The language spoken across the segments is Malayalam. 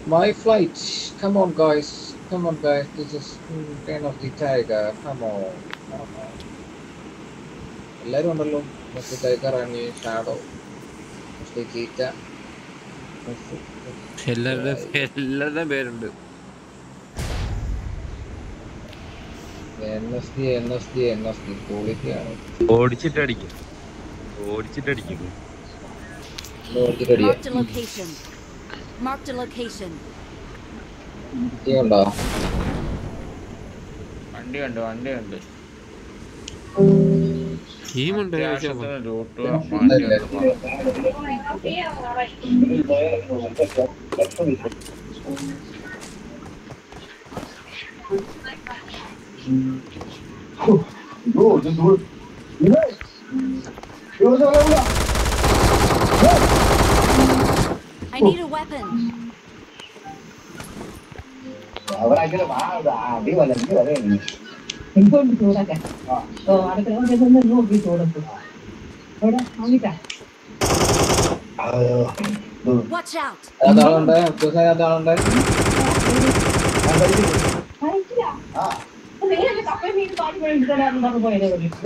My flight. Come on, guys. Come on, guys. This is mm, Reign of the Tiger. Come on. Come on. എല്ലാരും ഉണ്ടല്ലോ മറ്റേ ടൈഗർ ഇറങ്ങി ഷാഡോ മറ്റേ ചീറ്റ എല്ലാവരുടെ എല്ലാവരുടെയും പേരുണ്ട് N S D N S D N S D ക്വാളിറ്റിയാണ് ഓടിച്ചിട്ട് അടിക്കും ഓടിച്ചിട്ട് അടിക്കും ഓടിച്ചിട്ടടിയാ Marked a location. Marked a location. ഉണ്ടോ വണ്ടി ഉണ്ട് വണ്ടി ഉണ്ട് ടീമുണ്ട് അത്യാവശ്യത്തിന് ലൂട്ട് വണ്ടി ഉണ്ട് I need a weapon. എനിക്കൊണ്ട് ചൂടൊക്കെ ഓ അടുക്കള ഒന്ന് നോക്കി ചൂടത്ത് എവിടെ നോക്കിട്ടാ Watch out. അതാളുണ്ട് ദിവസം അതാളുണ്ട് നിങ്ങൾ കപ്പയും മീൻ പാട്ട് മേടിച്ചിട്ടാണ് പറഞ്ഞു പോയത്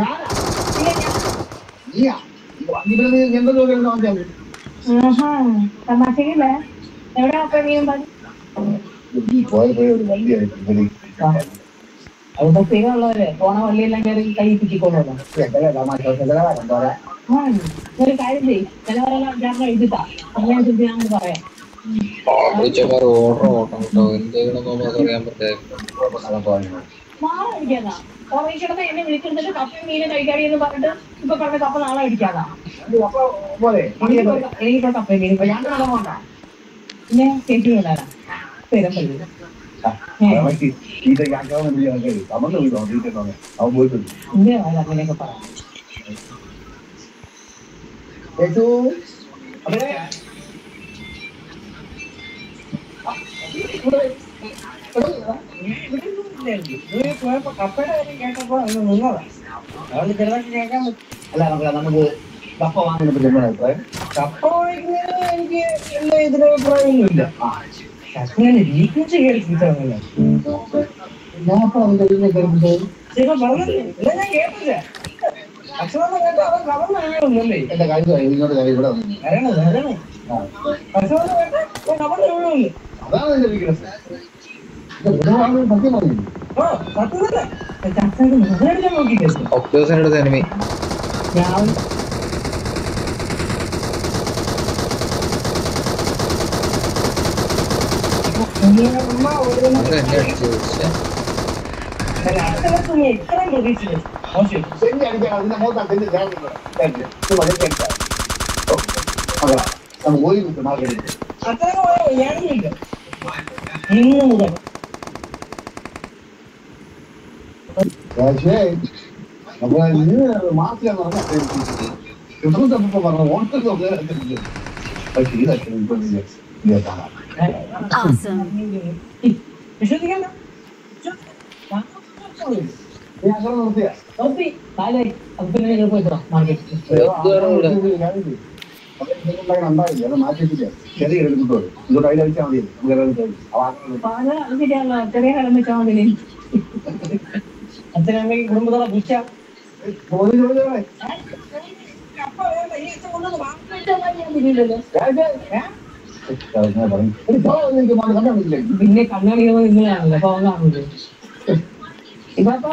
തമാശക്കില്ല എവിടെ കപ്പയും മീനും പാട്ട് അതിപ്പോ സ്ഥിരമുള്ളവര് പോണ വള്ളിയെല്ലാം കയറി കൈ പിറ്റിക്കോളൂല്ലോ ആ ഒരു കാര്യം ചെയ്യും ചിലവരെല്ലാം അഞ്ചാറിന് എഴുതിട്ടാ അതിനനുസരിച്ച് ഞാൻ പറയാം വിളിച്ചമാർ ഓർഡർ ഓട്ടം കേട്ടോ എന്തെങ്കിലും നമുക്ക് അറിയാൻ പറ്റായിരുന്നു നാളെ അടിക്കാതാ ഓർമ്മിക്കണത് എന്നെ വിളിക്കുന്നത് കപ്പയും മീനും കഴിക്കാടി എന്ന് പറഞ്ഞിട്ട് ഇപ്പൊ പറഞ്ഞ കപ്പ നാളെ അടിക്കാതാ എനിക്കിപ്പോ കപ്പയും മീനും ഇപ്പൊ ഞാൻ നാളെ പോണ്ട പിന്നെ ചേച്ചി വിടാനാ സ്ഥിരം പള്ളി ഇന്ത്യ അങ്ങനെയൊക്കെ പറയാം അല്ല നമുക്ക് നമുക്ക് കപ്പ വാങ്ങുന്നത് കപ്പ വാങ്ങിക്കുന്നതിന് എനിക്ക് എല്ലാ ഇതിന് അഭിപ്രായമൊന്നുമില്ല അങ്ങനെ ഡീറ്റെയിൽസ് കേൾപ്പിച്ചതല്ലേ ഞാൻ അപ്പൊ അതിന്റെ ഇതിനെ കേൾപ്പിച്ചത് ഇപ്പൊ പറഞ്ഞില്ലേ ഇല്ല ഞാൻ കേട്ടില്ല അക്ഷരം കേട്ടോ അവൻ കവർന്ന് എഴുതുന്നല്ലേ എന്റെ കാര്യം ഇങ്ങോട്ട് കാര്യം ഇവിടെ വന്നു. വരണേ വരണേ അക്ഷരം കേട്ടോ കവർന്ന് എഴുതുന്നില്ലേ അതാണ് എന്റെ വീക്ക്നെസ് സത്യം പറഞ്ഞു ഓ സത്യമല്ല ചർച്ചയുടെ മുതലെടുക്കാൻ നോക്കിയിട്ട് ഒക്ടോസിന്റെ അടുത്ത് എനിമി ഞാൻ ഉമ്മ ഒരു അത് എന്നെ അടിച്ചു പക്ഷേ അടുത്ത ഇത്രയും പ്രതീക്ഷിച്ചു മോശം സെഞ്ചി അടിക്കാൻ അതിന്റെ മുഖത്താണ് സെഞ്ചി അതെ നമുക്ക് ഓയിൽ കിട്ടും മാർക്കറ്റിൽ അത്രയും പോയ ഞാനില്ല ഇന്ന് മുതൽ പക്ഷേ അപ്പൊ ഇത് മാസിയാന്ന് പറഞ്ഞാൽ കിട്ടുന്നപ്പോ പറഞ്ഞു ഓണത്തിന് പക്ഷേ ഇതൊക്കെ ഇപ്പൊ ഇതാണ് Awesome. വിശ്വസിക്കണ്ട ഞാൻ അങ്ങനെ നിർത്തിയ നിർത്തി കാലായി അപ്പൊ പിന്നെ നിങ്ങൾ പോയിട്ടോ മാർക്കറ്റിൽ ഉണ്ടായില്ല അത് മാറ്റിട്ടില്ല ചെറിയ എടുത്തിട്ടോ ഇതോട് അതിൽ അടിച്ചാൽ മതി നമുക്ക് അപ്പൊ അത് അത് ശരിയാണല്ലോ ചെറിയ കാലം വെച്ചാൽ മതി അച്ഛനമ്മയ്ക്ക് കുടുംബത്തോടെ പുച്ച പിന്നെ കണ്ണാടികൾ നിങ്ങളാണല്ലോ അപ്പൊ അവൻ കാണൂലേ ഇതപ്പൊ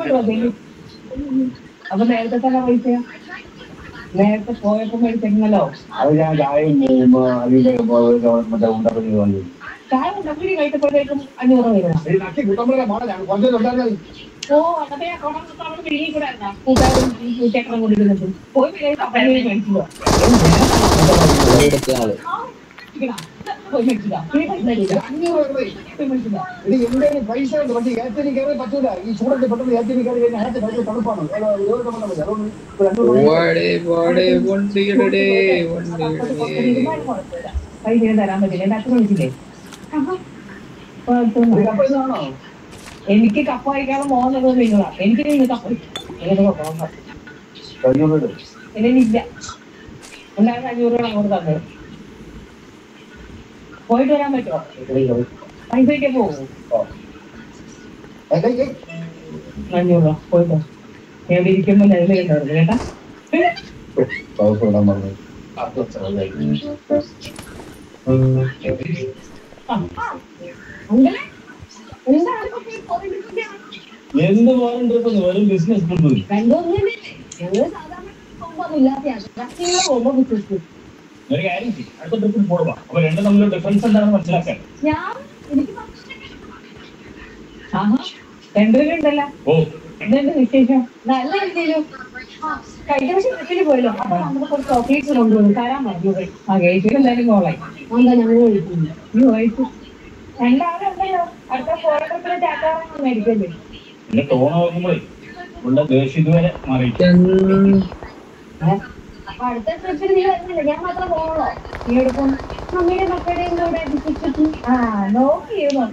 അപ്പൊ നേരത്തെ തന്നെ പൈസ നേരത്തെ പോയപ്പോ മേടിച്ചിരുന്നല്ലോ അത് ഞാൻ ചായയും അതിന്റെ മറ്റേ ഉണ്ടാക്കി വന്നു ചായ ഡബ്ബിരി കഴിച്ചപ്പോഴേക്കും അഞ്ഞൂറ് വരുന്ന നക്കി കുട്ടമ്പളെ മോഡലാണ് കുറച്ചു ഉണ്ടായിരുന്നത് ഓ അന്നത്തെ ആ കുടം അവിടെ പിരികി കൂടെ ആയിരുന്നാ? കൂട്ടുകാരും ഈ കൂട്ടിയേക്കണം കൊണ്ടിരുന്നത് പോയി പിന്നെ കപ്പലിൽ മേടിക്കുക എടുത്ത ആള് പോയി മേടിക്കുക പിന്നെ പൈസ തരില്ല. അഞ്ഞൂറ് രൂപ പോയി മേടിക്കുക ഇത് എന്റെ പൈസ ഉണ്ട് പക്ഷേ ഏറ്റവും കയറി പറ്റൂല ഈ ചൂടത്ത് പെട്ടെന്ന് ഏറ്റവും കയറി കഴിഞ്ഞാൽ അകത്ത് ഭയങ്കര തണുപ്പാണ് അത് ഇതുകൊണ്ട് കൊണ്ടാ മതി. അതുകൊണ്ട് ഒരു രണ്ട് മണി വാടേ വാടേ വണ്ടിയുടെ വണ്ടിയുടെ തീരുമാനം കുഴപ്പമില്ല. പൈസ ഞാൻ തരാൻ പറ്റില്ല എന്റെ അച്ഛൻ വിളിച്ചില്ലേ ആഹാ. കുഴപ്പമൊന്നുമില്ല. ഒരു കപ്പ ഇതാണോ എനിക്ക് കപ്പ കഴിക്കാതെ പോകുന്നത് നിങ്ങളാ എനിക്ക് നിങ്ങൾ കപ്പ കഴിക്കും അഞ്ഞൂറ് രൂപ എന്നില്ല ഉണ്ടായിരുന്ന അഞ്ഞൂറ് രൂപ അങ്ങോട്ട് തന്നത് പോയിട്ട് വരാൻ പറ്റുമോ പൈസയ്ക്ക് പോകും അഞ്ഞൂറ് രൂപ പോയിട്ടോ ഞാൻ ഇവിടെ ഇരിക്കുമ്പോൾ നിലവിലുണ്ടായിരുന്നു കേട്ടാ അങ്ങനെ എന്താണ് എന്ത് പോകാൻ വെറും ബിസിനസ് ട്രിപ്പ് രണ്ടൊന്നും ഞങ്ങള് സാധാരണ പോകുമ്പോ ഇല്ലാത്തയാണ് നിങ്ങൾ പോകുമ്പോ ബിസിനസ് ഒരു കാര്യം ചെയ്യ്. അടുത്ത ട്രിപ്പിൽ പോവാ അപ്പൊ രണ്ടും തമ്മിലുള്ള ഡിഫറൻസ് എന്താണെന്ന് മനസ്സിലാക്കാൻ ഞാൻ എനിക്ക് ആഹാ രണ്ടുപേരുണ്ടല്ലോ ഓ എന്തുണ്ട് വിശേഷം നല്ല എന്തെങ്കിലും കഴിഞ്ഞ വർഷം ട്രിപ്പിന് പോയല്ലോ അപ്പൊ നമുക്ക് കുറച്ച് ചോക്ലേറ്റ്സ് കൊണ്ടുവന്നു തരാൻ മതി ആ ഗേറ്റിൽ എന്തായാലും കോളായി എന്താ ഞങ്ങൾ കഴിക്കുന്നു ഈ കഴിച്ചു രണ്ടാളുണ്ടല്ലോ അടുത്ത ഫോറ ട്രിപ്പിന് ചാറ്റാറാണ് മേടിക്കല്ലേ എന്റെ ടോൺ നോക്കുമ്പോഴേ ഉള്ള ദേഷ്യം ഇതുവരെ മാറിയിട്ട് അപ്പൊ അടുത്ത ട്രിപ്പിന് നീ വരുന്നില്ല ഞാൻ മാത്രം പോകണല്ലോ നീ എടുക്കും മമ്മിയുടെ മക്കളുടെയും കൂടെ വിശ്വസിച്ചു ആ നോക്കിയിരുന്നു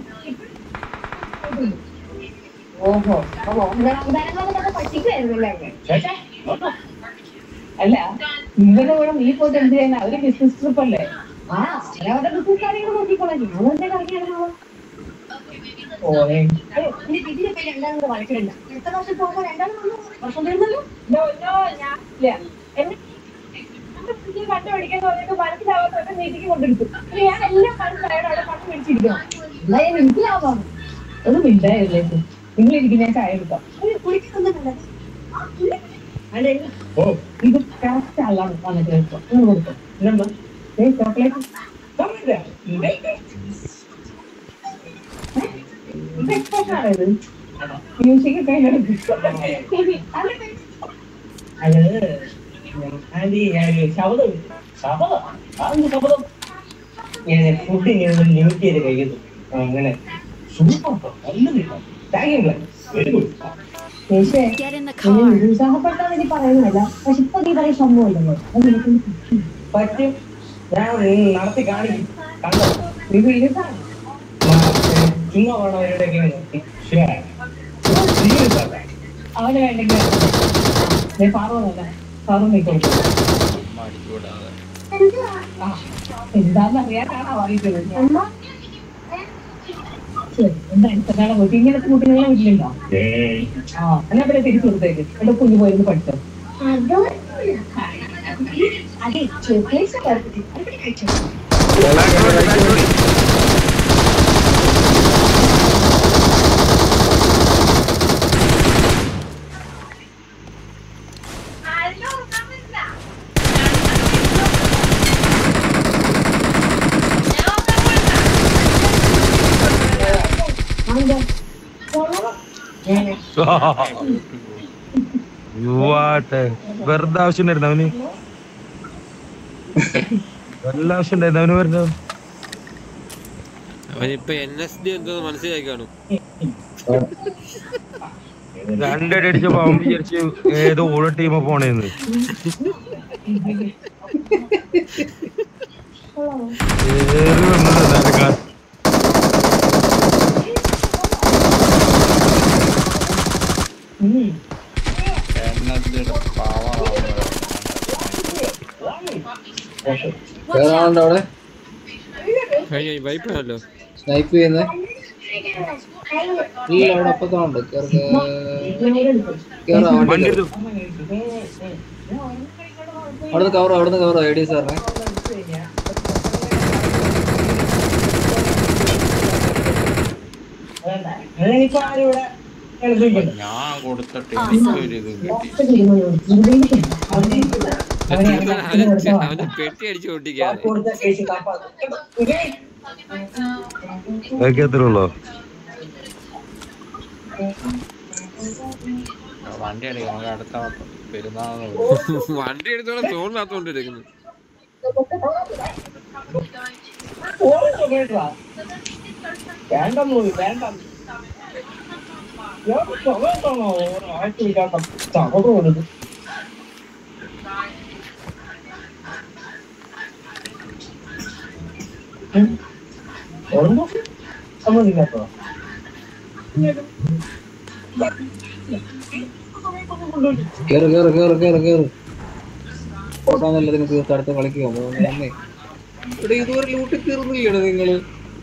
ഓഹോ അപ്പൊ മോഹൻദാനങ്ങളൊക്കെ പറ്റിക്കുമായിരുന്നല്ലേ ചേട്ടാ നോക്കാം. അല്ല ഇവരുടെ കൂടെ നീ പോയിട്ട് എന്ത് ചെയ്യാൻ അവര് ബിസിനസ് ട്രിപ്പ് അല്ലേ ആ അവരവരുടെ ബിസിനസ് കാര്യങ്ങൾ നോക്കിക്കോളാം ഞാൻ എന്റെ കളിക്കാണോ ഓനെ ഇതിനെ പോയി രണ്ടാമത് കൂടെ വളച്ചിടണ്ട അടുത്ത വർഷം പോകുമ്പോ രണ്ടാമത് വന്നു വർഷം തീർന്നല്ലോ ഞാൻ ഇല്ല എന്നെ കണ്ടുപിടിക്കാൻ പറഞ്ഞിട്ട് മനസ്സിലാവാത്ത നീതിക്ക് കൊണ്ടെടുത്തു ഞാൻ എല്ലാം മനസ്സിലായത് അവിടെ പണം മേടിച്ചിരിക്കണം എന്തായാലും എനിക്ക് ലാഭമാണ് അത് മിണ്ടായില്ലേ നിങ്ങൾ ഇരിക്കുന്ന ചായ എടുക്കാം കുളിക്കുന്നുണ്ടല്ലോ അതെ ഓ ഇത് കറക്റ്റ് അല്ലാണ് വന്നിട്ട് കേൾക്കാം നിങ്ങൾ കൊടുക്കും ഇതെന്താ ഏയ് ചോക്ലേറ്റ് ചോക്ലേറ്റ് ഇത് എക്സ്പ്രഷൻ ആണ് ഇത് മ്യൂസിക് ഒക്കെ അത് ആന്റി ഞാൻ ശബ്ദം ശപഥം അതെന്ത് ശപഥം ഞാൻ ഫുഡ് ഇങ്ങനെ ലിമിറ്റ് ചെയ്ത് കഴിക്കുന്നു അങ്ങനെ സൂപ്പർ നല്ല നീക്കം താങ്ക് യു വെരി ഗുഡ് പക്ഷേ Get in the എന്നെ car. നിരുത്സാഹപ്പെടുത്താൻ വേണ്ടി പറയുന്നതല്ല പക്ഷെ ഇപ്പൊ നീ പറയുന്ന സംഭവമല്ലല്ലോ അത് എനിക്ക് പറ്റും ഞാൻ നടത്തി കാണിക്കും കണ്ടോ നീ വീഴുത്താണ് ചുമ്മാ വേണം അവരുടെയൊക്കെ നോക്കി സീരിയസ് അല്ല അവന് വേണ്ടെങ്കിൽ നീ പാറുവന്നല്ല പാറു നീ കൊടുക്കും ആ, എന്താന്ന് അറിയാനാണ് അറിയിച്ചത് ശരി, എന്താ ഇത്തരം കുട്ടി ഇങ്ങനത്തെ കുട്ടികളെ വീട്ടിലുണ്ടോ ഏയ് ആ എന്നാ പിന്നെ തിരിച്ചു കൊടുത്തേക്ക് എന്റെ കുഞ്ഞു പോയിരുന്നു പഠിച്ചോ അതെ ചോക്ലേറ്റ്സ് കഴിച്ചു യുവാട്ടെ വെറുതെ ആവശ്യം ഉണ്ടായിരുന്നു അവന് വല്ല ആവശ്യം ഉണ്ടായിരുന്നു അവന് വെറുതെ അവനിപ്പൊ എൻ എസ് ഡി എന്തോ മനസ്സിലാക്കി കാണും രണ്ടടി അടിച്ചപ്പോ അവൻ വിചാരിച്ചു ഏതോ ഓരോ ടീമ പോണേന്ന് കേറി വന്നത് നരകാൻ. എന്നതിയുടെ പവറാണ് വേറെ ആളുണ്ട് അവിടെ കഴിഞ്ഞ വൈപ്പാണല്ലോ സ്നൈപ്പ് ചെയ്യുന്നത് ഇല്ല അവിടെ അപ്പത്തുണ്ട് കേറി കേറാ വണ്ടി വണ്ടി കേറ്. എടുത്തു അവിടുന്ന് കവറോ അവിടുന്ന് കവറോ ഐ ഡി സാറിനെ അങ്ങനെയിപ്പോ ആരും ഇവിടെ എഴുതിയിട്ടുണ്ട് ഞാൻ കൊടുത്തിട്ട് എനിക്കൊരു ഇത് കിട്ടി അവന് അവന് പെട്ടി അടിച്ചു പൊട്ടിക്കാതെ അതൊക്കെ എത്ര ഉള്ളോ വണ്ടി അടിക്കും നമുക്ക് അടുത്ത പെരുന്നാളിന് പോകും. വണ്ടി എടുത്തോളം തോണിനകത്തോണ്ടിരിക്കുന്നു വേണ്ട മൂവി വേണ്ട ചവറാണോ ആയിട്ടില്ലാത്ത ചവറുള്ളത് സമ്മതിക്കാത്തോ കേറ് കേറ് കേറ് കേറ് കേറ് ഓട്ടാന്നല്ല നിനക്ക് തീർത്ത് അടുത്ത് കളിക്കുക മൂന്ന് ഇവിടെ ഇതുവരെ ലൂട്ടി തീർന്നില്ലട നിങ്ങള്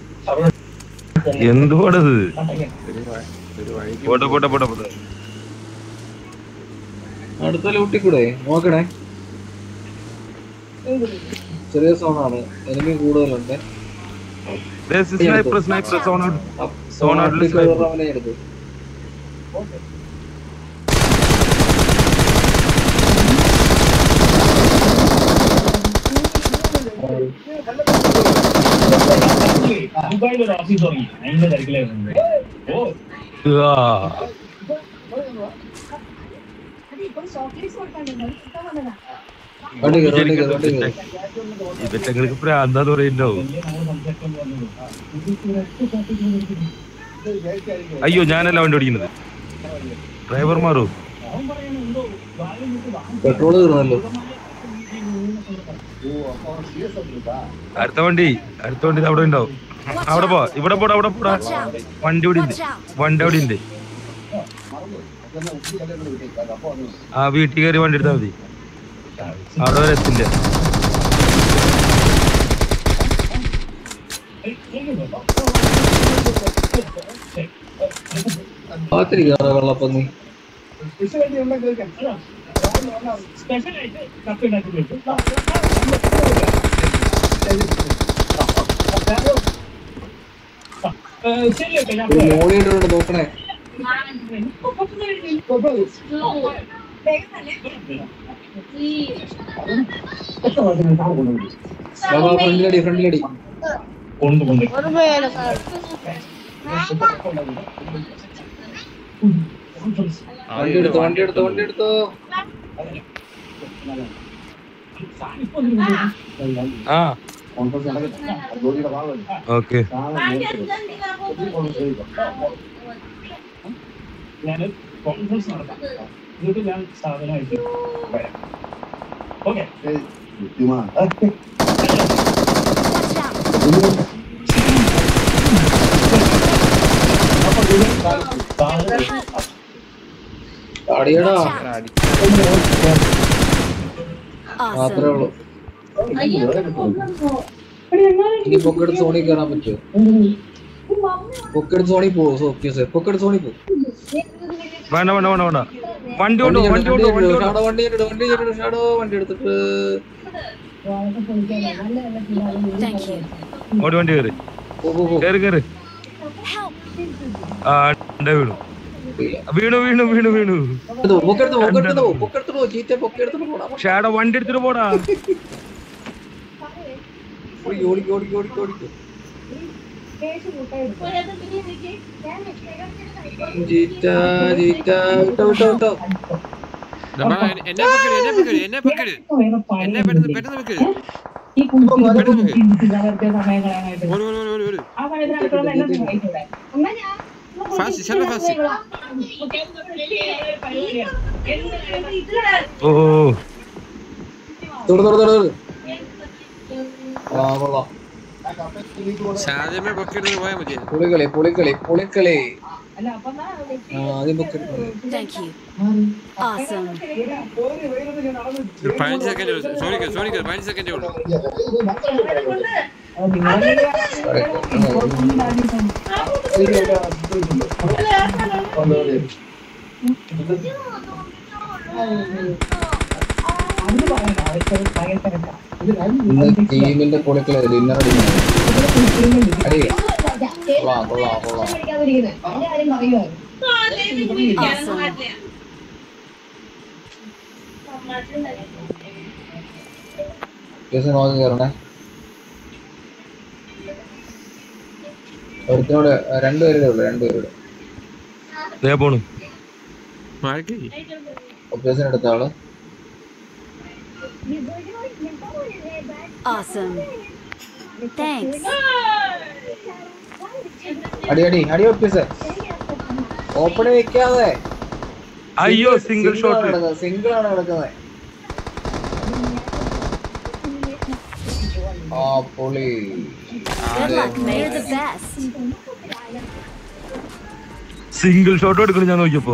എന്തുവാടത് ഒരു വ- ഒരു വഴി പോട്ടെ പോട്ടെ പോട്ടെ പോട്ടെ അടുത്ത ലൂട്ടി കൂടെ നോക്കണേ ചെറിയ സോണാണ് എനിമി കൂടുതലുണ്ട് sniper sniper zone out Zone out ല് sniper. അവനെ എടുത്തു ദുബായിൽ ഒരു ഓഫീസ് തുടങ്ങി അതിന്റെ തിരക്കിലായിരുന്നു ഓ വണ്ടി കയറി വണ്ടി കയറി വണ്ടി കയറി ഇവറ്റങ്ങൾക്ക് പ്രാന്താന്ന് പറയുന്നുണ്ടാവും അയ്യോ ഞാനല്ല വണ്ടി ഓടിക്കുന്നത് ഡ്രൈവർ മാറൂ പെട്രോൾ തീർന്നല്ലോ അടുത്ത വണ്ടി അടുത്ത വണ്ടി അവിടെ ഉണ്ടാവും അവിടെ പോ ഇവിടെ പോടാ അവിടെ പോടാ Watch out! വണ്ടി അവിടെ ഉണ്ട് Watch out! വണ്ടി അവിടെ ഉണ്ട് ആ വീട്ടിൽ കയറി വണ്ടി എടുത്താൽ മതി അവിടെ വരെ എത്തില്ല കാത്തിരിക്കാറ വെള്ളപ്പന്നി സ്പെഷ്യൽ ആയിട്ട് കപ്പ് ഉണ്ടാക്കി ശരി ഓക്കെ ഞാൻ ഒരു മോളിയിട്ടുണ്ട് നോക്കണേ ബാബാ ഫ്രണ്ടിലടി ഫ്രണ്ടിലടി കൊണ്ട് കൊണ്ട് വണ്ടി എടുത്തോ വണ്ടി എടുത്തോ വണ്ടി എടുത്തോ ആ ഓക്കെ ഞാൻ കോൺഫറൻസ് നടത്താം എന്നിട്ട് ഞാൻ സാധനമായിട്ട് വരാം ഓക്കെ Watch out! അടിയടാ Watch out! മാത്രമേ Awesome! ഉള്ളൂ ഇനി പൊക്കെടുത്ത് സോണി കയറാൻ പറ്റുമോ പൊക്കെടുത്ത് സോണി പോവോ സോക്കിയോ പൊക്കെടുത്ത് സോണി പോകും വേണ്ട വേണ്ട വേണ്ട വേണ്ട വണ്ടി വണ്ടി കൊണ്ടോ വണ്ടി കൊണ്ടോ വണ്ടി കൊണ്ടോ ഷാഡോ വണ്ടി എടുത്ത് വണ്ടി എടുത്ത് ഷാഡോ വണ്ടി എടുത്തിട്ട് Thank you. ഓടി വണ്ടി കയറി പോ പോ പോ കയറി കയറി Help! ആ ഉണ്ട് വീണു വീണു വീണു വീണു വീണു എടുത്തോ, പൊക്കെടുത്ത് പോ, പൊക്കെടുത്ത് പോ, പൊക്കെടുത്ത് പോ, ചീറ്റ പൊക്കെടുത്ത് പോടാ ഷാഡോ വണ്ടി എടുത്തിട്ട് പോടാ ഓടിക്കോ ഓടിക്കോ ഓടിക്കോ ഓടിക്കോ ഓടിക്കോ ചീറ്റ ചീറ്റ വിട്ടോ വിട്ടോ വിട്ടോ ദാ, എന്നെ പൊക്കട് എന്നെ പൊക്കട് എന്നെ പൊക്കട് എന്നെ പെട്ടെന്ന് പെട്ടെന്ന് പൊക്കട് ഈ കുഞ്ഞു പെട്ടെന്ന് പൊക്ക്. വെറുതെ സമയം കളയാനായിട്ട് ഓടി ഓടി ഓടി ഓടി ആ സമയത്ത് നടക്കുന്ന എന്നെ സഹായിക്കൂടെ ഫാസ്റ്റ് ചെല്ല ഫാസ്റ്റ് ഓ തൊടു തൊടു തൊടു തൊടു. ആ കൊള്ളാം സാധ്യമേ പൊക്കിട്ട് പോയാൽ മതി പുളിക്കളി പുളിക്കളി പുളിക്കളി അല്ല അപ്പൊ ആ ആദ്യം പൊക്കെടുത്ത് Thank you. Awesome. ഒരു പതിനഞ്ച് സെക്കൻഡ് സോണിക്ക് സോണിക്ക് പതിനഞ്ച് സെക്കൻഡേ ഉള്ളൂ അന്ന് പറയണ്ട അവർക്ക് ഭയങ്കര തിരക്കാ. ഇന്ന് ടീമിന്റെ പുളിക്കളി ഡിന്നർ അടി അടി കൊള്ളാം കൊള്ളാം കൊള്ളാം പിടിക്കാതിരിക്കുന്നെ. അതിന്റെ കാര്യം പറയുവാ. Awesome. കേസ് നോക്കി കയറണേ ഒരുത്തിനോട് രണ്ടുപേരുടെ ഉള്ളു രണ്ടുപേരുടെ ദേ പോണു മാർക്ക് ഒബ്ജക്ഷൻ എടുത്ത ആള് Awesome. Thanks. അടി അടി അടി ഒപ്പിസ് ഓപ്പണിൽ നിൽക്കാതെ അയ്യോ സിംഗിൾ ഷോട്ട് സിംഗിൾ ആണ് കിടക്കുന്നത് ആ പൊളി Good luck, man. You're the best. Single shot എടുക്കണം ഞാൻ നോക്കിയപ്പോ